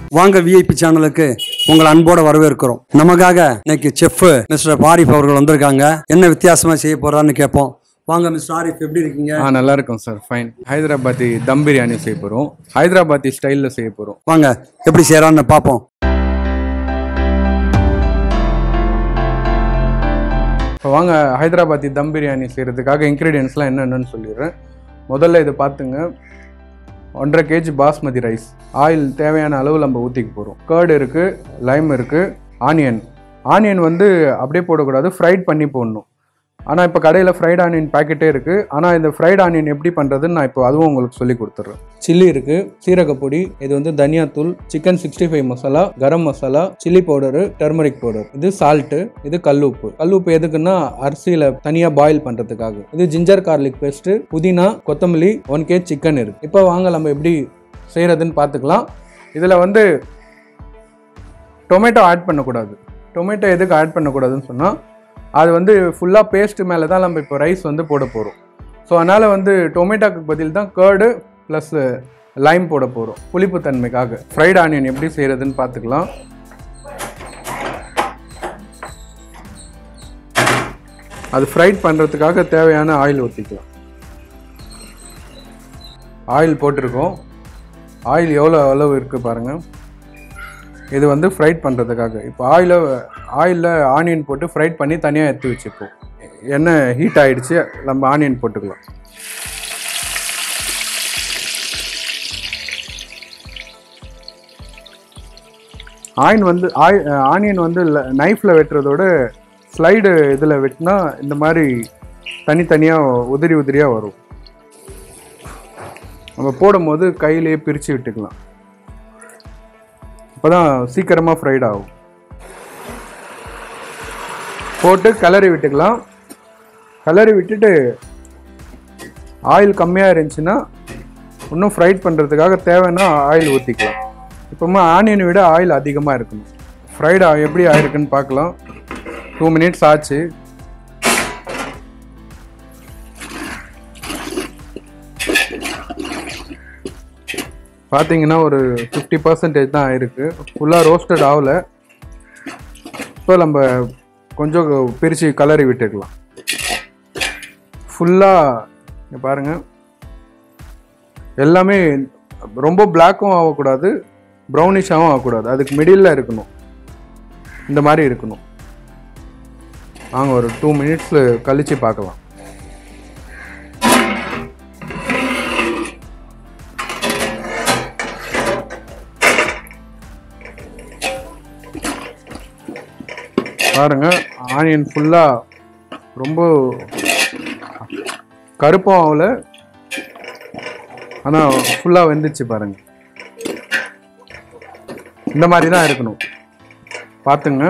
வாங்க விஐபி சேனலுக்கு உங்களை அன்போட வரவேற்கிறோம் நமக்காக இன்னைக்கு செஃப் மிஸ்டர் ஆரிஃப் அவர்கள் வந்திருக்காங்க என்ன வித்தியாசமா செய்ய போறான்னு கேட்போம் வாங்க மிஸ்டர் ஆரிஃப் எப்படி இருக்கீங்க ஆ நல்லா இருக்கும் சார் ஃபைன் ஹைதராபாத்தி தம் பிரியாணி செய்ய போகிறோம் ஹைதராபாத்தி ஸ்டைலில் செய்ய போகிறோம் வாங்க எப்படி செய்யறான்னு பார்ப்போம் இப்போ வாங்க ஹைதராபாத்தி தம் பிரியாணி செய்கிறதுக்காக இன்க்ரீடியன்ஸ்லாம் என்னென்னு சொல்லிடுறேன் முதல்ல இதை பார்த்துங்க ஒன்றரை கேஜி பாஸ்மதி ரைஸ் ஆயில் தேவையான அளவு நம்ம ஊற்றிக்க போகிறோம் கேர்டு இருக்குது லைம் இருக்குது ஆனியன் ஆனியன் வந்து அப்படியே போடக்கூடாது ஃப்ரைட் பண்ணி போடணும் ஆனால் இப்போ கடையில் ஃப்ரைட் ஆனியன் பேக்கெட்டே இருக்குது ஆனால் இந்த ஃப்ரைட் ஆனியன் எப்படி பண்ணுறதுன்னு நான் இப்போ அதுவும் உங்களுக்கு சொல்லி கொடுத்துட்றேன் சில்லி இருக்குது சீரகப்பொடி இது வந்து தனியாத்தூள் chicken sixty five masala garam masala chilli powder turmeric powder இது சால்ட்டு இது கல்லுப்பு கல்லுப்பு எதுக்குன்னா அரிசியில் தனியாக பாயில் பண்ணுறதுக்காக இது ஜிஞ்சர் கார்லிக் பேஸ்ட்டு புதினா கொத்தமல்லி ஒன் கேஜ் சிக்கன் இருக்குது இப்போ வாங்க நம்ம எப்படி செய்கிறதுன்னு பார்த்துக்கலாம் இதில் வந்து டொமேட்டோ ஆட் பண்ணக்கூடாது டொமேட்டோ எதுக்கு ஆட் பண்ணக்கூடாதுன்னு சொன்னால் அது வந்து ஃபுல்லாக பேஸ்ட் மேலே தான் நம்ம இப்போ ரைஸ் வந்து போட போகிறோம் ஸோ அதனால் வந்து டொமேட்டோக்கு பதில் தான் கேர்டு ப்ளஸ் லைம் போட போகிறோம் புளிப்பு தன்மைக்காக ஃப்ரைட் ஆனியன் எப்படி செய்கிறதுன்னு பார்த்துக்கலாம் அது ஃப்ரைட் பண்ணுறதுக்காக தேவையான ஆயில் ஊற்றிக்கலாம் ஆயில் போட்டிருக்கோம் ஆயில் எவ்வளோ அளவு இருக்குது பாருங்கள் இது வந்து ஃப்ரைட் பண்ணுறதுக்காக இப்போ ஆயில ஆயிலில் ஆனியன் போட்டு ஃப்ரைட் பண்ணி தனியாக எடுத்து வச்சுப்போம் எண்ணெய் ஹீட் ஆயிடுச்சு நம்ம ஆனியன் போட்டுக்கலாம் ஆயின் வந்து ஆய் ஆனியன் வந்து நைஃப்பில் வெட்டுறதோட ஸ்லைடு இதில் வெட்டினா இந்த மாதிரி தனித்தனியாக உதிரி உதிரியாக வரும் நம்ம போடும்போது கையிலேயே பிரித்து விட்டுக்கலாம் அப்பதான் சீக்கிரமாக ஃப்ரைட் ஆகும் போட்டு கிளறி விட்டுக்கலாம் கிளறி விட்டுட்டு ஆயில் கம்மியாக இருந்துச்சுன்னா இன்னும் ஃப்ரைட் பண்ணுறதுக்காக தேவைன்னா ஆயில் ஊற்றிக்கலாம் இப்போமா ஆனியனை விட ஆயில் அதிகமாக இருக்கணும் ஃப்ரைட் எப்படி ஆயிருக்குன்னு பார்க்கலாம் டூ மினிட்ஸ் ஆச்சு பார்த்தீங்கன்னா ஒரு ஃபிஃப்டி பர்சன்டேஜ் தான் ஆயிருக்கு ஃபுல்லாக ரோஸ்டட் ஆகல இப்போ நம்ம கொஞ்சம் பிரித்து கலரி விட்டுக்கலாம் ஃபுல்லாக பாருங்கள் எல்லாமே ரொம்ப பிளாக்கும் ஆகக்கூடாது ப்ரௌனிஷாகவும் ஆகக்கூடாது அதுக்கு மிடில் இருக்கணும் இந்த மாதிரி இருக்கணும் வாங்க ஒரு டூ மினிட்ஸில் கழித்து பார்க்கலாம் பாருங்க ஆனியன் ஃபுல்லாக ரொம்ப கருப்பும் ஆகல ஆனால் ஃபுல்லாக வெந்துச்சு பாருங்க இந்த மாதிரி தான் இருக்கணும் பார்த்துங்க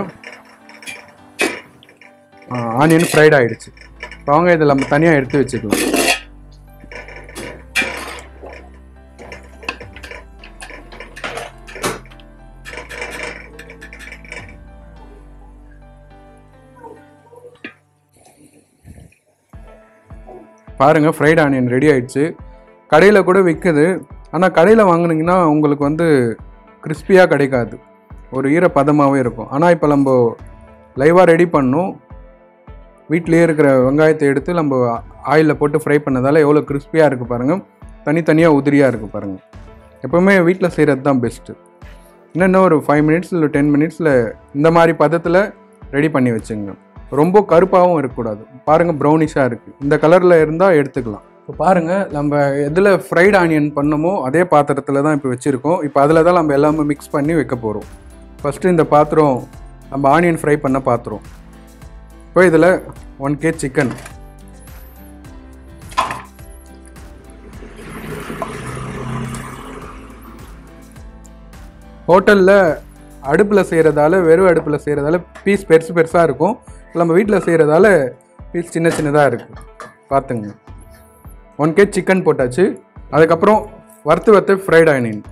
ஆனியன் ஃப்ரைட் ஆயிடுச்சு இப்போ அவங்க இதை நம்ம தனியாக எடுத்து வச்சுக்கலாம் பாருங்கள் ஃப்ரைட் ஆனியன் ரெடி ஆயிடுச்சு கடையில் கூட விற்குது ஆனால் கடையில் வாங்குனீங்கன்னா உங்களுக்கு வந்து கிறிஸ்பியாக கிடைக்காது ஒரு ஈரப்பதமாகவே இருக்கும் ஆனால் இப்போ நம்ம லைவாக ரெடி பண்ணோம் வீட்டிலேயே இருக்கிற வெங்காயத்தை எடுத்து நம்ம ஆயிலில் போட்டு ஃப்ரை பண்ணதால் எவ்வளோ கிறிஸ்பியாக இருக்குது பாருங்கள் தனித்தனியாக உதிரியாக இருக்குது பாருங்கள் எப்போவுமே வீட்டில் செய்கிறது தான் பெஸ்ட்டு இன்னும் ஒரு ஃபைவ் மினிட்ஸ் இல்லை டென் மினிட்ஸில் இந்த மாதிரி பதத்தில் ரெடி பண்ணி வச்சுங்க ரொம்ப கருப்பாகவும் இருக்கக்கூடாது பாருங்கள் ப்ரௌனிஷாக இருக்குது இந்த கலரில் இருந்தால் எடுத்துக்கலாம் இப்போ பாருங்கள் நம்ம எதில் ஃப்ரைட் ஆனியன் பண்ணமோ அதே பாத்திரத்தில் தான் இப்போ வச்சுருக்கோம் இப்போ அதில் தான் நம்ம எல்லாமே மிக்ஸ் பண்ணி வைக்க போகிறோம் ஃபஸ்ட்டு இந்த பாத்திரம் நம்ம ஆனியன் ஃப்ரை பண்ண பாத்திரம் இப்போ இதில் ஒன் கே சிக்கன் ஹோட்டலில் அடுப்பில் செய்கிறதால வெறும் அடுப்பில் செய்கிறதால பீஸ் பெருசு பெருசாக இருக்கும் நம்ம வீட்டில் செய்கிறதால பீஸ் சின்ன சின்னதாக இருக்குது பார்த்துங்க ஒன் கே சிக்கன் போட்டாச்சு அதுக்கப்புறம் வறுத்து வறுத்து ஃப்ரைட் ஆனியன்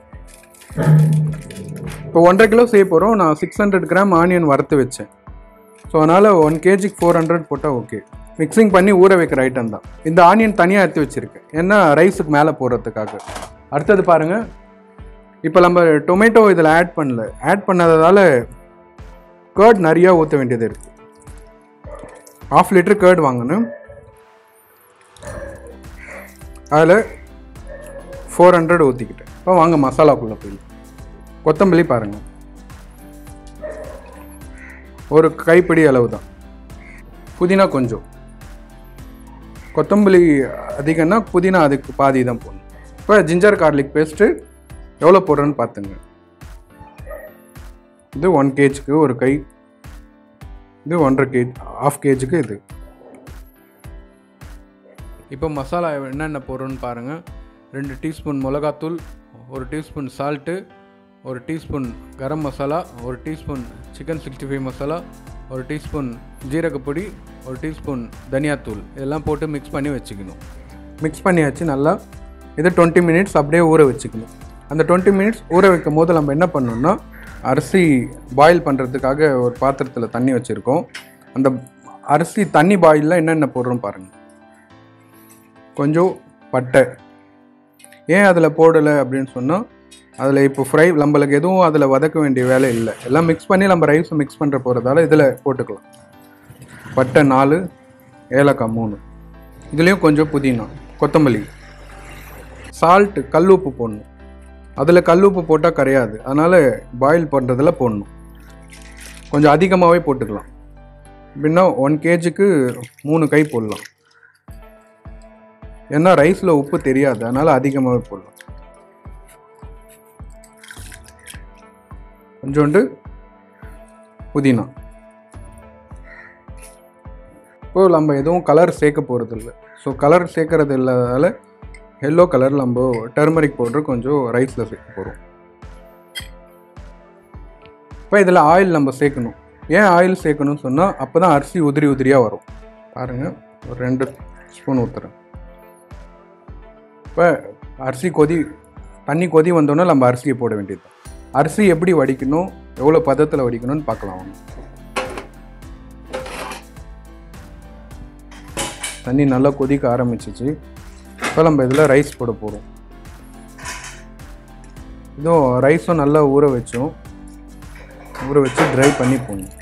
இப்போ ஒன்றரை கிலோ செய்ய போகிறோம் நான் சிக்ஸ் ஹண்ட்ரட் கிராம் ஆனியன் வறுத்து வச்சேன் ஸோ அதனால் ஒன் கேஜிக்கு ஃபோர் ஹண்ட்ரட் போட்டால் ஓகே மிக்சிங் பண்ணி ஊற வைக்கிற ஐட்டம் தான் இந்த ஆனியன் தனியாக எடுத்து வச்சுருக்கேன் ஏன்னா ரைஸுக்கு மேலே போடுறதுக்காக அடுத்தது பாருங்கள் இப்போ நம்ம டொமேட்டோ இதில் ஆட் பண்ணல ஆட் பண்ணாததால் கேர்ட் நிறையா ஊற்ற வேண்டியது இருக்குது ஆஃப் லிட்டர் கேர்ட் வாங்கணும் அதில் ஃபோர் ஹண்ட்ரட் ஊற்றிக்கிட்டேன் இப்போ வாங்க மசாலாக்குள்ளே போய் கொத்தமல்லி பாருங்கள் ஒரு கைப்பிடி அளவு தான் புதினா கொஞ்சம் கொத்தமல்லி அதிகம்னா புதினா அதுக்கு பாதி தான் போடணும் இப்போ ஜிஞ்சர் கார்லிக் பேஸ்ட்டு எவ்வளோ போடுறேன்னு பார்த்துங்க இது ஒன் கேஜுக்கு ஒரு கை இது ஒன்றரை கேஜ் ஆஃப் கேஜுக்கு இது இப்போ மசாலா என்னென்ன போடுறோன்னு பாருங்கள் ரெண்டு டீஸ்பூன் மிளகாத்தூள் ஒரு டீஸ்பூன் சால்ட்டு ஒரு டீஸ்பூன் கரம் மசாலா ஒரு teaspoon chicken sixty five masala ஒரு டீஸ்பூன் ஜீரகப்பொடி ஒரு டீஸ்பூன் தனியாத்தூள் இதெல்லாம் போட்டு மிக்ஸ் பண்ணி வச்சுக்கணும் மிக்ஸ் பண்ணியாச்சு நல்லா இது டுவெண்ட்டி மினிட்ஸ் அப்படியே ஊற வச்சுக்கணும் அந்த டுவெண்ட்டி மினிட்ஸ் ஊற வைக்கும் போது நம்ம என்ன பண்ணணும்னா அரிசி பாயில் பண்ணுறதுக்காக ஒரு பாத்திரத்தில் தண்ணி வச்சுருக்கோம் அந்த அரிசி தண்ணி பாயிலில் என்னென்ன போடுறோம் பாருங்கள் கொஞ்சம் பட்டை ஏன் அதில் போடலை அப்படின்னு சொன்னால் அதில் இப்போ ஃப்ரை நம்மளுக்கு எதுவும் அதில் வதக்க வேண்டிய வேலை இல்லை எல்லாம் மிக்ஸ் பண்ணி நம்ம ரைஸை மிக்ஸ் பண்ணுற போகிறதால இதில் போட்டுக்கலாம் பட்டை நாலு ஏலக்காய் மூணு இதுலேயும் கொஞ்சம் புதினா கொத்தமல்லி சால்ட்டு கல் உப்பு போடணும் அதில் கல் உப்பு போட்டால் கரையாது அதனால் பாயில் பண்ணுறதுல போடணும் கொஞ்சம் அதிகமாகவே போட்டுக்கலாம் அப்படின்னா ஒன் கேஜிக்கு மூணு கை போடலாம் ஏன்னா ரைஸில் உப்பு தெரியாது அதனால் அதிகமாகவே போடலாம் கொஞ்சோண்டு புதினா இப்போ நம்ம எதுவும் கலர் சேர்க்க போகிறது இல்லை ஸோ கலர் சேர்க்கறது இல்லாததால் எல்லோ கலர் நம்ம டர்மரிக் பவுடர் கொஞ்சம் ரைஸில் சேர்க்க போகிறோம் இப்போ இதில் ஆயில் நம்ம சேர்க்கணும் ஏன் ஆயில் சேர்க்கணும்னு சொன்னால் அப்போ தான் அரிசி உதிரி உதிரியாக வரும் பாருங்கள் ஒரு ரெண்டு ஸ்பூன் ஊற்றுறேன் இப்போ அரிசி கொதி தண்ணி கொதி வந்தோன்னே நம்ம அரிசியை போட வேண்டியது அரிசி எப்படி வடிக்கணும் எவ்வளோ பதத்தில் வடிக்கணும்னு பார்க்கலாம் வாங்க தண்ணி நல்லா கொதிக்க ஆரம்பிச்சிச்சு இப்போ நம்ம இதில் ரைஸ் போட போகிறோம் இதுவும் ரைஸும் நல்லா ஊற வச்சோம் ஊற வச்சு ட்ரை பண்ணி போடணும்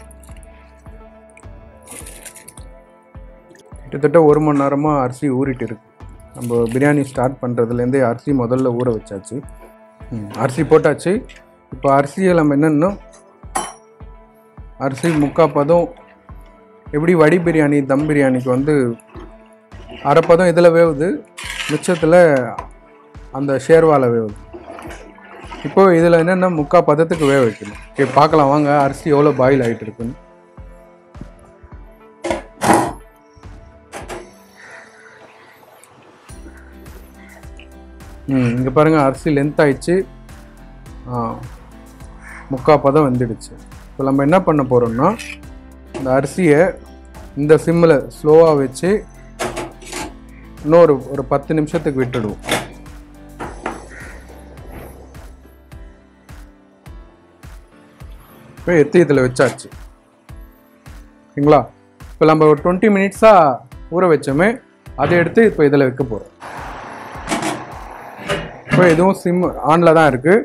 கிட்டத்தட்ட ஒரு மணி நேரமாக அரிசி ஊறிட்டு இருக்கு நம்ம பிரியாணி ஸ்டார்ட் பண்ணுறதுலேருந்தே அரிசி முதல்ல ஊற வச்சாச்சு ம், அரிசி போட்டாச்சு இப்போ அரிசியை நம்ம என்னென்னா அரிசி முக்கா பதம் எப்படி வடி பிரியாணி தம் பிரியாணிக்கு வந்து அரைப்பதம் இதில் வேவுது மிச்சத்தில் அந்த ஷேர்வாவில் வேவுது இப்போ இதில் என்னென்னா முக்கா பதத்துக்கு வேக வைக்கணும் ஓகே பார்க்கலாம் வாங்க அரிசி எவ்வளோ பாயில் ஆகிட்டு இருக்குன்னு ம் இங்கே பாருங்கள் அரிசி லென்த் ஆயிடுச்சு ஆ முக்கா பதம் வெந்துடுச்சு இப்போ நம்ம என்ன பண்ண போகிறோம்னா இந்த அரிசியை இந்த சிம்மில் ஸ்லோவாக வச்சு இன்னொரு ஒரு பத்து நிமிஷத்துக்கு விட்டுடுவோம் இப்போ எத்தி இதில் வச்சாச்சு ஓகேங்களா இப்போ நம்ம ஒரு டுவெண்ட்டி மினிட்ஸாக ஊற வச்சோமே அதை எடுத்து இப்போ இதில் வைக்க போகிறோம் இப்போ இதுவும் சிம் ஆனில் தான் இருக்குது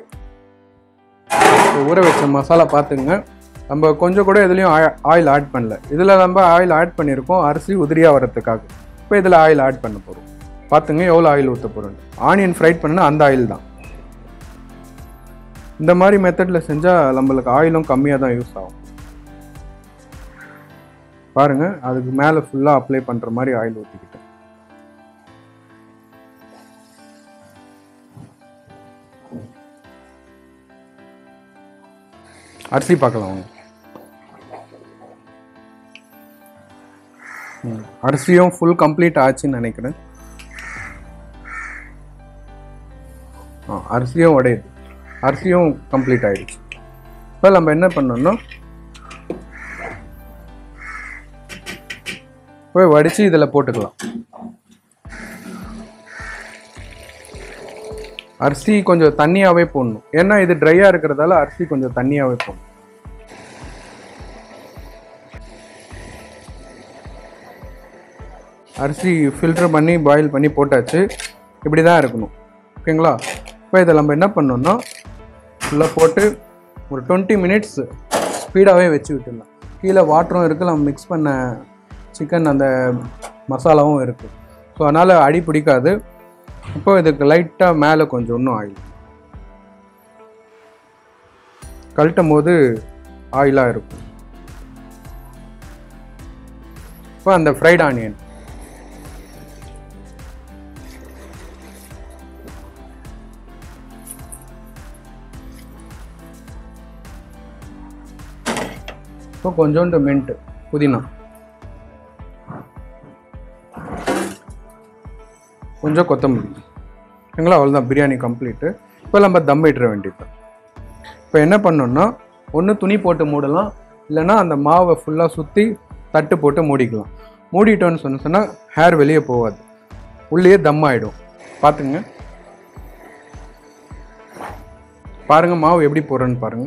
ஊற வச்ச மசாலா பார்த்துங்க நம்ம கொஞ்சம் கூட இதுலேயும் ஆயில் ஆட் பண்ணல இதில் நம்ம ஆயில் ஆட் பண்ணியிருக்கோம் அரிசி உதிரியாக வரதுக்காக இப்போ இதில் ஆயில் ஆட் பண்ண போகிறோம் பார்த்துங்க எவ்வளோ ஆயில் ஊற்ற போகிறோம் ஆனியன் ஃப்ரைட் பண்ணால் அந்த ஆயில் தான் இந்த மாதிரி மெத்தடில் செஞ்சால் நம்மளுக்கு ஆயிலும் கம்மியாக தான் யூஸ் ஆகும் பாருங்க அதுக்கு மேலே ஃபுல்லாக அப்ளை பண்ணுற மாதிரி ஆயில் ஊற்றிக்கிட்டேன் அரிசி பார்க்கலாம் வாங்க ம், அரிசியும் ஃபுல் கம்ப்ளீட் ஆச்சுன்னு நினைக்கிறேன் ஆ அரிசியும் உடையுது அரிசியும் கம்ப்ளீட் ஆயிடுச்சு இப்போ நம்ம என்ன பண்ணோம்னா போய் வடித்து இதில் போட்டுக்கலாம் அரிசி கொஞ்சம் தண்ணியாகவே போடணும் ஏன்னா இது ட்ரையாக இருக்கிறதால அரிசி கொஞ்சம் தண்ணியாகவே போடணும் அரிசி ஃபில்டர் பண்ணி பாயில் பண்ணி போட்டாச்சு இப்படி தான் இருக்கணும் ஓகேங்களா இப்போ இதை நம்ம என்ன பண்ணோம்னா ஃபுல்லாக போட்டு ஒரு டுவெண்ட்டி மினிட்ஸ் ஸ்பீடாகவே வச்சு விட்டுடலாம் கீழே வாட்டரும் இருக்குது நம்ம மிக்ஸ் பண்ண சிக்கன் அந்த மசாலாவும் இருக்குது ஸோ அதனால் அடி பிடிக்காது இப்போ இதுக்கு லைட்டாக மேலே கொஞ்சம் இன்னும் ஆயில் கழட்டும் போது ஆயிலாக இருக்கும் இப்போ அந்த ஃப்ரைட் ஆனியன் இப்போ கொஞ்சோண்டு மின்ட்டு புதினா கொஞ்சம் கொத்தமல்லி ஓகேங்களா அவ்வளோதான் பிரியாணி கம்ப்ளீட்டு இப்போ நம்ம தம் இட்டுற வேண்டியது இப்போ என்ன பண்ணோம்னா ஒன்று துணி போட்டு மூடலாம் இல்லைன்னா அந்த மாவை ஃபுல்லாக சுற்றி தட்டு போட்டு மூடிக்கலாம் மூடிட்டோன்னு சொன்ன சொன்னால் ஹேர் வெளியே போகாது உள்ளேயே தம் ஆகிடும் பார்த்துங்க பாருங்கள் மாவு எப்படி போடுறேன்னு பாருங்கள்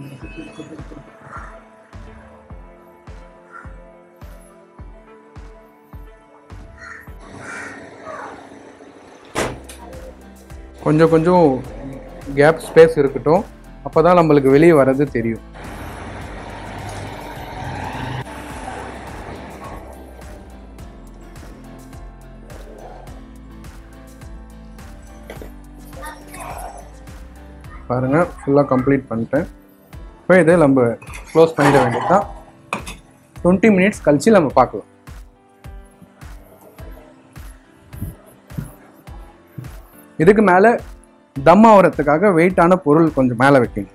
கொஞ்சம் கொஞ்சம் கேப் ஸ்பேஸ் இருக்கட்டும் அப்போ தான் நம்மளுக்கு வெளியே வர்றது தெரியும் பாருங்க ஃபுல்லாக கம்ப்ளீட் பண்ணிட்டேன் இப்போ இதை நம்ம க்ளோஸ் பண்ணிட வேண்டியது தான் டுவெண்ட்டி மினிட்ஸ் கழிச்சு நம்ம பார்க்கலாம் இதுக்கு மேலே தம் ஆகிறதுக்காக வெயிட்டான பொருள் கொஞ்சம் மேலே வைக்கணும்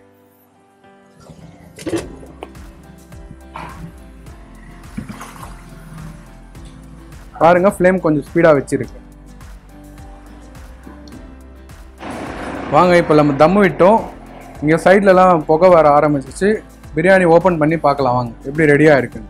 பாருங்க ஃப்ளேம் கொஞ்சம் ஸ்பீடாக வச்சிருக்கு வாங்க இப்போ நம்ம தம்மு விட்டோம் இங்கே சைட்லலாம் புகை வர ஆரம்பிச்சிச்சு பிரியாணி ஓப்பன் பண்ணி பார்க்கலாம் வாங்க எப்படி ரெடியாக இருக்குன்னு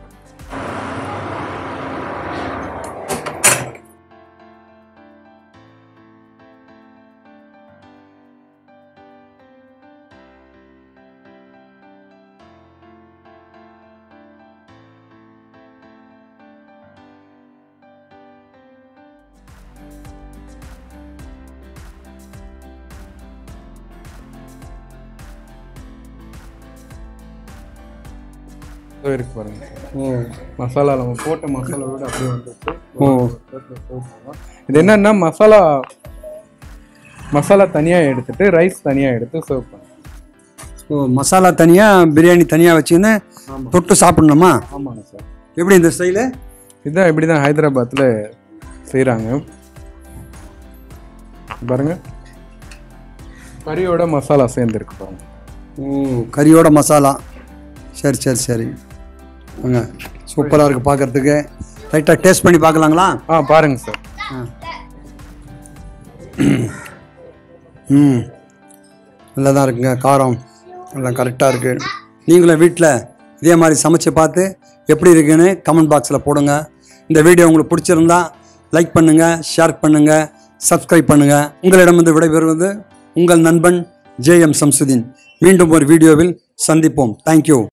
இதோ இருக்கு பாருங்க ஓ மசாலா நம்ம போட்ட மசாலாவோட அப்படியே வந்துச்சு ஓ இது என்னன்னா மசாலா மசாலா தனியாக எடுத்துட்டு ரைஸ் தனியாக எடுத்து சர்வ் பண்ணணும் ஓ மசாலா தனியாக பிரியாணி தனியாக வச்சுன்னு ஆமாம் தொட்டு சாப்பிடணுமா ஆமாங்க சார் எப்படி இந்த ஸ்டைலு இதுதான் இப்படி தான் ஹைதராபாத்தில் செய்கிறாங்க பாருங்க கறியோட மசாலா சேர்ந்துருக்கு பாருங்க ஓ கறியோட மசாலா சரி சரி சரி வாங்க சூப்பராக இருக்குது பார்க்குறதுக்கு லைட்டாக டேஸ்ட் பண்ணி பார்க்கலாங்களா ஆ பாருங்க சார் ம் நல்லா தான் இருக்குங்க காரம் எல்லாம் கரெக்டாக இருக்குது நீங்களும் வீட்டில் இதே மாதிரி சமைச்சு பார்த்து எப்படி இருக்குன்னு கமெண்ட் பாக்ஸில் போடுங்க இந்த வீடியோ உங்களுக்கு பிடிச்சிருந்தா லைக் பண்ணுங்கள் ஷேர் பண்ணுங்கள் சப்ஸ்கிரைப் பண்ணுங்கள் உங்களிடமிருந்து விடைபெறுவது உங்கள் நண்பன் ஜே எம் சம்சுதீன் மீண்டும் ஒரு வீடியோவில் சந்திப்போம் தேங்க்யூ